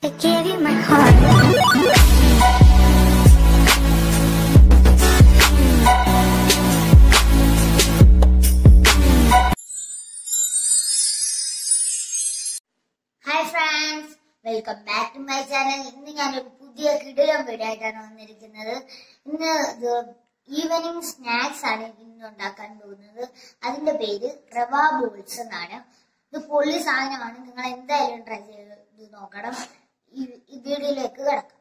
I gave you my heart. Hi friends welcome back to my channel ഇന്ന് ഞാനൊരു പുതിയ കിടിലം വീഡിയോ ആയിട്ടാണ് വന്നിരിക്കുന്നത് ഇന്ന് ഈവനിങ് സ്നാക്സ് ആണ് ഇന്ന് ഉണ്ടാക്കാൻ പോകുന്നത് അതിന്റെ പേര് റവ ബോൾസ് എന്നാണ് ഇത് പൊള്ളി സാധനമാണ് നിങ്ങൾ എന്തായാലും ട്രൈ ചെയ്ത് നോക്കണം ഈ ഈ വീഡിയോയിലേക്ക് കിടക്കാം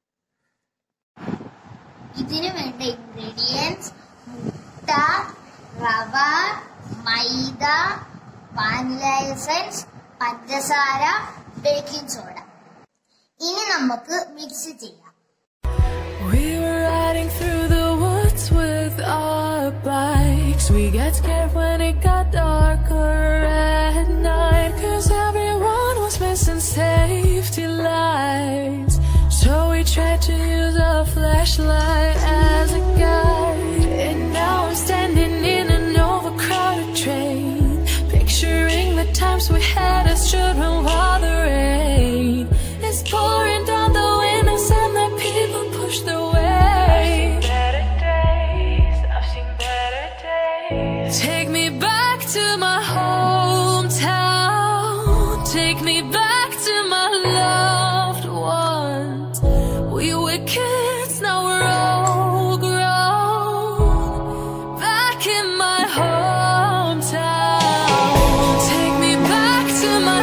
ഇതിന് വേണ്ട ഇൻഗ്രീഡിയൻസ് മുട്ട റവ മൈദ വാനില എസൻസ് പഞ്ചസാര ബേക്കിംഗ് സോഡ ഇനി നമുക്ക് മിക്സ് ചെയ്യാം We were riding through the woods with our bikes. We got scared when it got darker at night. Cause everyone was missing safety lights. So we tried to use a flashlight as a guide. And now I'm standing in an overcrowded train. Picturing the times we had as children while the rain is pouring down the windows and the people push their way. better days. I've seen better days. Take me back to my hometown. Take me back to my loved ones. We were kids, now we're all grown. Back in my hometown. Take me back to my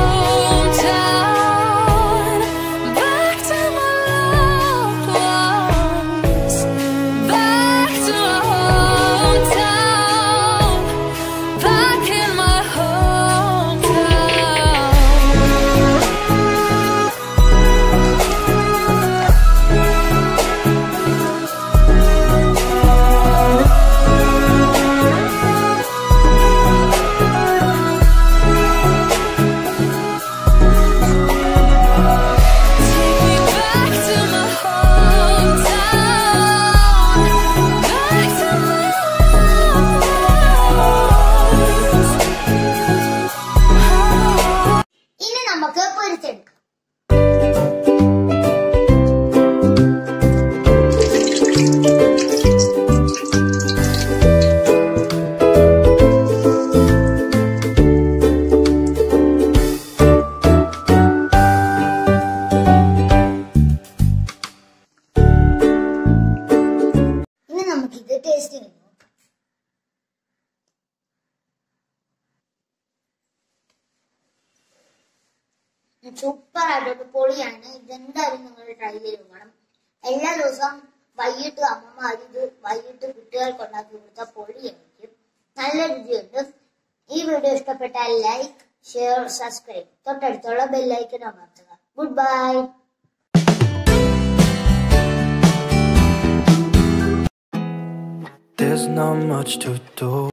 hometown. Back to my loved ones. Back to my hometown. Back in my hometown. Take me back to my hometown. Back to my home. ഇനി നമുക്ക് പൊരിച്ചെടുക്കാം ഇനി നമുക്കിത് taste ചെയ്ത് നോക്കാം super ആയിട്ടൊരു പൊളിയാണ് ഇതെന്തായാലും നിങ്ങൾ ട്രൈ ചെയ്ത് നോക്കണം എല്ലാ ദിവസവും വൈകിട്ട് അമ്മമാർ ഇത് വൈകിട്ട് കുട്ടികൾക്ക് ഉണ്ടാക്കി കൊടുത്ത പൊളിയായിരിക്കും നല്ല രുചിയുണ്ട് ഈ വീഡിയോ ഇഷ്ടപ്പെട്ടാൽ ലൈക്ക് ഷെയർ സബ്സ്ക്രൈബ് തൊട്ടടുത്തുള്ള ബെല്ലൈക്കൻ അമർത്തുക good bye There's not much to do.